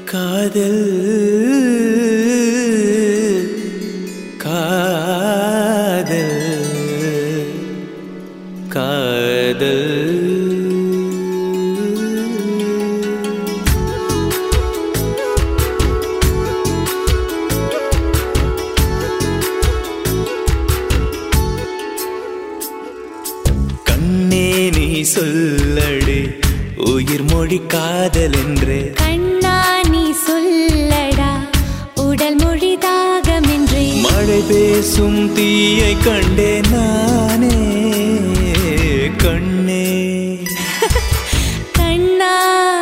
காதல் காதல் காதல் கண்ணே நீ சொல்லடி உயிர் மொழி காதல் என்று கண்ணா நீ சொல்லடா உடல் மொழி தாகமென்றே மழை பேசும் தீயை கண்டே நானே கண்ணே கண்ணா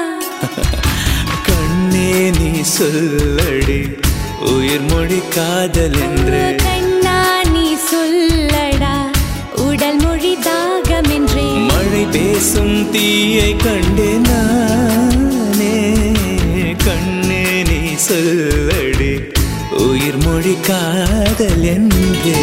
கண்ணே நீ சொல்லடி உயிர் மொழி காதல் என்று கண்ணா நீ சொல்லடா உடல் மொழி தாகமென்றே மழை பேசும் தீயை கண்டே நானே கண்ணே நீ சொல்லடி உயிர் மொழி காதல் என்றே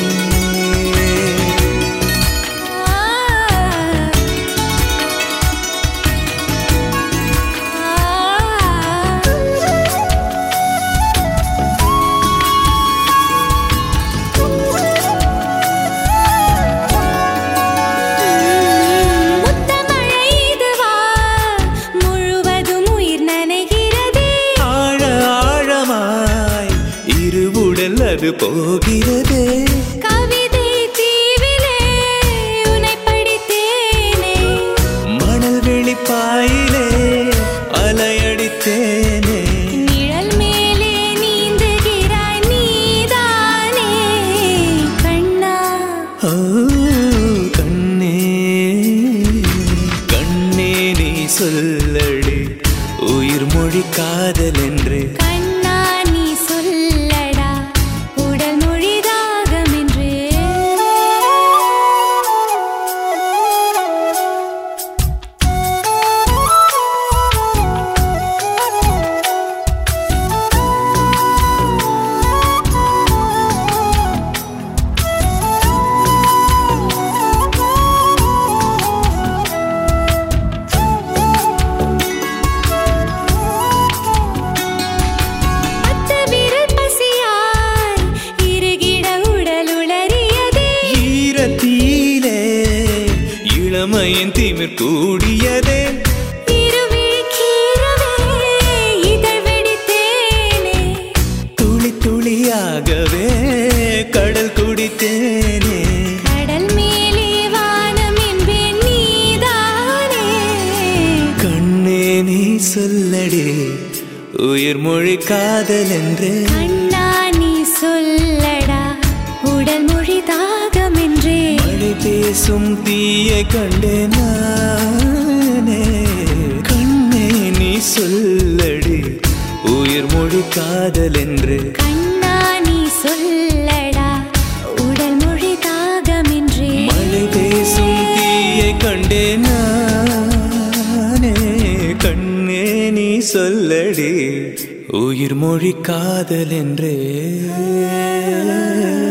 முத்தமழை இதுவா முழுவதும் உயிர் நனைகிறதே ஆழ ஆழமாய் இருவுடல் அது போகிறதே கவிதை தீவிலே உனை படித்தேனே மணல் வெளிப்பாயிலே அலையடித்தேனே நிழல் மேலே நீந்துகிறாய் நீதானே கண்ணா ஓ கண்ணே கண்ணே நீ சொல்லடி உயிர் மொழி காதல் என்று கண்ணா நீ சொல்லடா உடல் மொழி தாகமென்றே அத்த விரல் பசியாய் இறுகிட உடல் உளறியதே ஈரத்தீலே இளமையின் திமிர் கூடியதே இருவிழிக்கீரவே இதழ் வெடித்தேனே துளி துளியாகவே கடல் குடித்தேனே கடல் மேலே வானம் என்பேன் நீதானே கண்ணே நீ சொல்லடி உயிர் மொழி காதல் என்று கண்ணா நீ சொல்லடா உடல் மொழி தாகமென்றே மழை பேசும் தீயை கண்டே நானே கண்ணே நீ சொல்லடி உயிர் மொழி காதல் என்று கண்ணா நீ சொல்லடா உடல் மொழி தாகமென்றே மழை பேசும் தீயை கண்டே நானே கண்ணே நீ சொல்லடி உயிர் மொழி காதல் என்றே